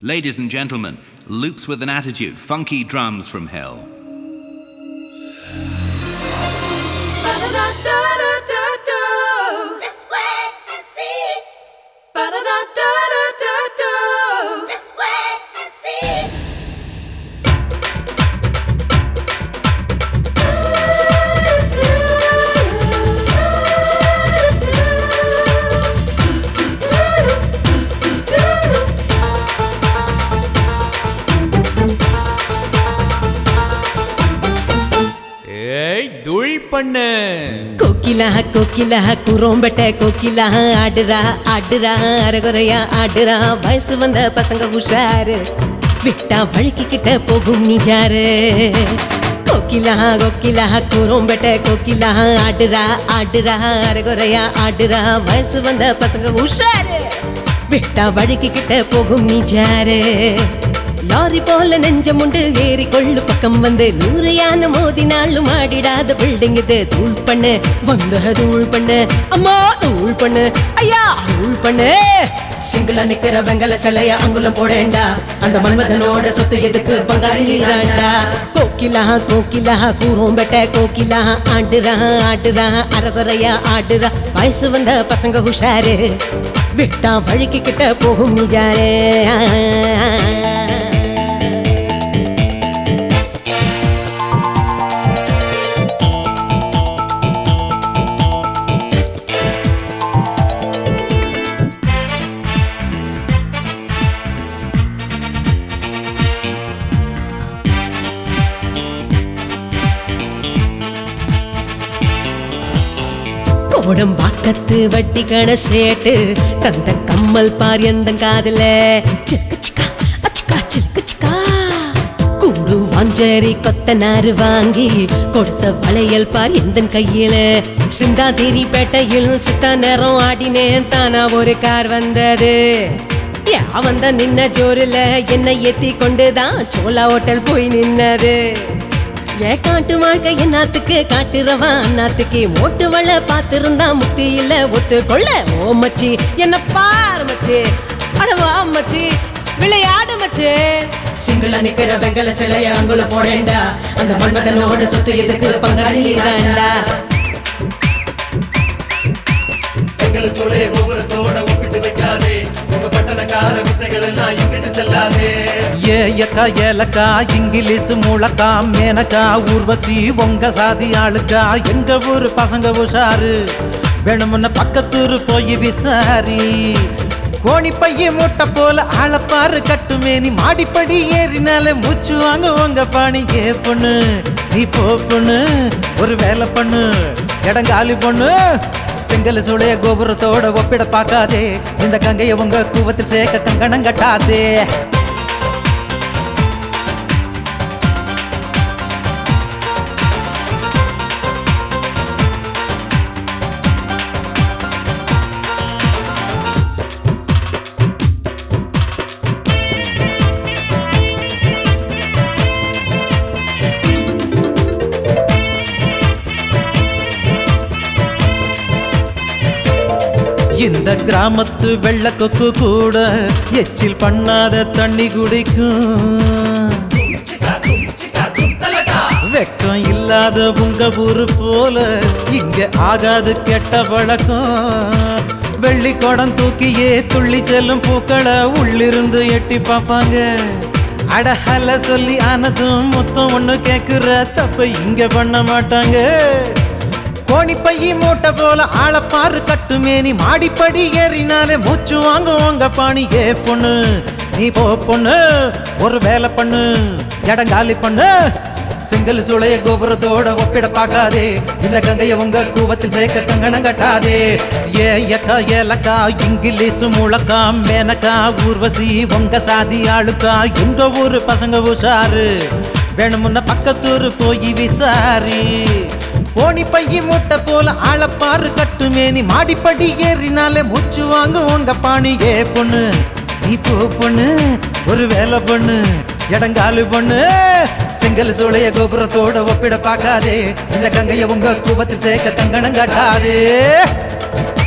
Ladies and gentlemen, Loops with an Attitude, funky drums from hell. Ba-da-da-da-da-da. Just wait and see. Ba-da-da-da-da-da. Just wait and see. ஏய் துள் பண்ணு கோகிலா கோகிலா குரோம்பட்ட கோகிலா ஆடுறா ஆடுறா அரகுறையா ஆடுறா வயசு வந்த பசங்க உஷாரு விட்டா வழுக்கிக்கிட்ட போகும் நிஜாரு கோகிலா கோகிலா குரோம்பட்ட கோகிலா ஆடுறா ஆடுறா அரகுறையா ஆடுறா வயசு வந்த பசங்க உஷாரு விட்டா வழுக்கிக்கிட்ட போகும் நிஜாரு லாரி போல நெஞ்சமுண்டு ஏறி கொள்ளு பக்கம் வந்து நூறு யானை மோதினாலும் ஆடிடாத பில்டிங் இது தூள் பண்ணு வந்து தூள் பண்ணு அம்மா தூள் பண்ணு ஐயா தூள் பண்ணு சிங்கிளா நிக்கிற வெங்கல சிலைய அங்குலம் போடேண்டா அந்த மன்மதனோட சொத்து எதுக்கு பங்காளி நீராண்டா கோகிலா கோகிலா கூறும் பெட்ட கோகிலா ஆடுறா ஆடுறா அரகுறையா ஆடுறா வயசு வந்த பசங்க உஷாரு விட்டா வழுக்கிக்கிட்ட போகும் நிஜாரே கோடம் பாக்கத்து வட்டி கண சேட்டு தந்த கம்மல் பார் எந்த காதுல சிக்கு சிக்கா அச்சிக்கா சிக்கு சிக்கா கூடு வாஞ்சேரி கொத்த நாறு வாங்கி கொடுத்த வளையல் பார் எந்த கையில சிந்தாதிரி பேட்டையில் சித்த நேரம் ஆடினேன் தானா ஒரு கார் வந்தது யா வந்த நின்ன ஜோருல என்னை ஏத்தி கொண்டுதான் சோலா ஹோட்டல் போய் நின்னது ஏ காட்டு வாழ்க்கை என்னத்துக்கு காட்டுறவா அண்ணாத்துக்கு மோட்டு வள பார்த்திருந்தா முக்தி இல்ல ஒத்து கொள்ள ஓ மச்சி என்ன பார் மச்சி அடவா மச்சி விளையாடு மச்சி சிங்கிளா நிக்கிற வெங்கல சிலைய அங்குல போடேண்டா அந்த மன்மதனோட சொத்து எதுக்கு பங்காளி தாண்டா செங்கல் சோலைய கோபுரத்தோட ஒப்பிட்டு வைக்காதே உங்க பட்டணக்கார வித்தைகள் எல்லாம் இங்கிட்டு செல்லாதே ஏயக்கா ஏலக்கா இங்கிலீஷ் முழக்கா மேனக்கா ஊர்வசி உங்க சாதி ஆளுக்கா எங்க ஊரு பசங்க உஷாரு வேணுமுன்ன பக்கத்தூரு போய் விசாரி கோணி பைய மூட்டை போல ஆளப்பாரு கட்டுமேனி மாடிப்படி ஏறினாலே மூச்சு வாங்க உங்க பாணி ஏ பொண்ணு நீ போ பொண்ணு ஒரு வேலை பண்ணு இடங்காலி பொண்ணு செங்கல் சுடைய கோபுரத்தோட ஒப்பிட பார்க்காதே இந்த கங்கைய உங்க கூவத்தில் சேர்க்க கங்கணம் கட்டாதே இந்த கிராமத்து வெள்ளக்கொக்கு கூட எச்சில் பண்ணாத தண்ணி குடிக்கும் வெக்கம் இல்லாத உங்க ஊரு போல இங்க ஆகாது கெட்ட பழக்கம் வெள்ளி குடம் தூக்கியே துள்ளி செல்லும் பூக்களை உள்ளிருந்து எட்டி பார்ப்பாங்க அடஹல சொல்லி ஆனதும் மொத்தம் ஒண்ணு கேக்குற தப்ப இங்க பண்ண மாட்டாங்க கோணி பைய மூட்டை போல ஆளப்பாரு கட்டுமேனி மாடிப்படி ஏறினாலே மூச்சு வாங்க உங்க பாணி ஏ பொண்ணு நீ போ பொண்ணு ஒரு வேலை பண்ணு இடங்காலி பண்ணு சிங்கிள் சுளைய கோபுரத்தோட ஒப்பிட பார்க்காதே இந்த கங்கைய உங்க கூவத்தில் சேர்க்க கங்கணம் கட்டாதே ஏ எக்கா ஏலக்கா இங்கிலீஷ் முழக்கா மேனக்கா ஊர்வசி உங்க சாதி ஆளுக்கா எங்க ஊரு பசங்க உஷாரு வேணுமுன்ன பக்கத்தூர் போய் விசாரி போனி பைய மூட்டை போல ஆளப்பாரு கட்டுமேனி மாடிப்படி ஏறினாலே மூச்சு வாங்க உங்க பாணி ஏ பொண்ணு நீ போ பொண்ணு ஒரு வேலை பொண்ணு இடங்காலு பொண்ணு செங்கல் சோழைய கோபுரத்தோட ஒப்பிட பார்க்காதே இந்த கங்கைய உங்க கூபத்தில் சேர்க்க கங்கணம் காட்டாதே